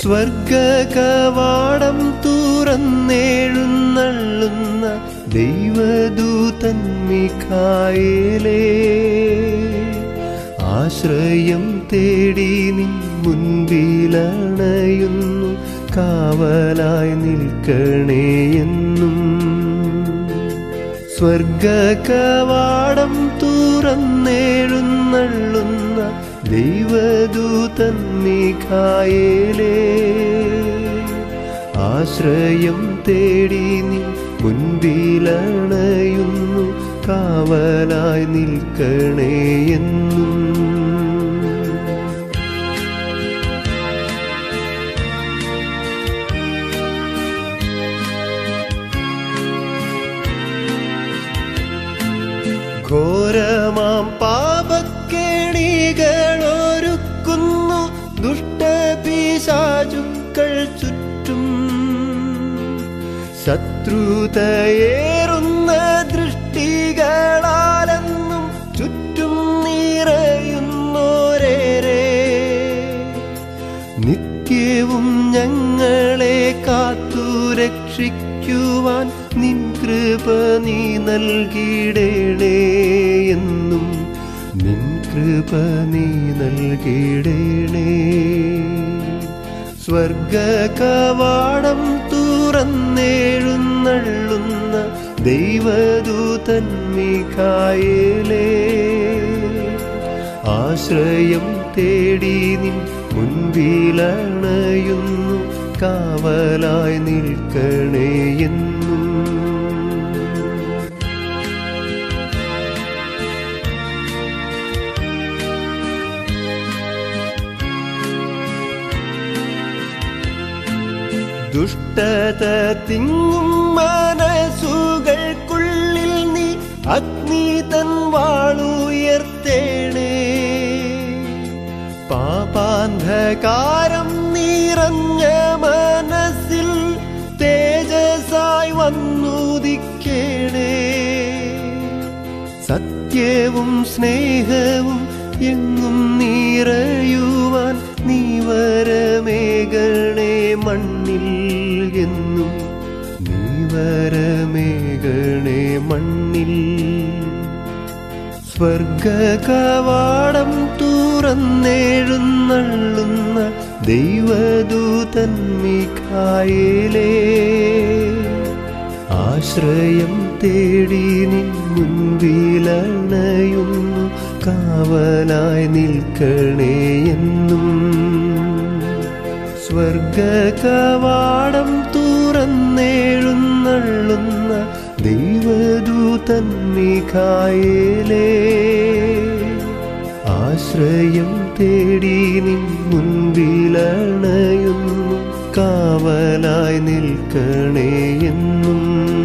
സ്വർഗകവാടം തുറന്നേഴുന്നള്ളുന്ന ദൈവദൂതൻ മിഖായേലേ ആശ്രയം തേടി നിൻ മുൻപിലണയുന്നു കാവലായി നിൽക്കണേ എന്നും സ്വർഗകവാടം തുറന്നേഴുന്നള്ളുന്ന ദൈവദൂതൻ മിഖായേലേ ആശ്രയം തേടി നീ മുൻപിലണയുന്നു കാവലായി നിൽക്കണേ എന്നും ഘോരമാം പാപക്കേണികളൊരുക്കുന്നു ദുഷ്ടപിശാചുക്കൾ ചുറ്റും ശത്രുതയേറുന്ന ദൃഷ്ടികളാലെന്നും ചുറ്റും നിറയുന്നോരേരെ നിത്യവും ഞങ്ങളെ കാത്തു രക്ഷിക്കുവാൻ നിൻ കൃപ നീ നൽകിയിടണേ എന്നും നിൻ കൃപ നീ നൽകിയിടണേ സ്വർഗകവാടം തുറന്നേഴുന്നള്ളുന്ന ദൈവദൂതൻ മിഖായേലേ ആശ്രയം തേടി നിൻ മുൻപിലണയുന്നു കാവലായി നിൽക്കണേ എന്നും ദുഷ്ടത തിങ്ങും മനസ്സുകൾക്കുള്ളിൽ നീ അഗ്നി തൻ വാളുയർത്തേണേ പാപാന്ധകാരം നിറഞ്ഞ മനസ്സിൽ തേജസായി വന്നുദിക്കേണേ സത്യവും സ്നേഹവും എങ്ങും നിറയുവാൻ നീ വരമേകണേ മണ്ണിൽ എന്നും നീ വരമേകണേ മണ്ണിൽ സ്വർഗകവാടം തുറന്നേഴുന്നള്ളുന്ന ദൈവദൂതൻ മിഖായേലേ ആശ്രയം തേടി നിൻ മുൻപിലണയുന്നു കാവലായി നിൽക്കണേ എന്നും സ്വർഗകവാടം തുറന്നേഴുന്നള്ളുന്ന ദൈവദൂതൻ മിഖായേലേ ആശ്രയം തേടി നിൻ മുൻപിലണയുന്നു കാവലായി നിൽക്കണേ എന്നും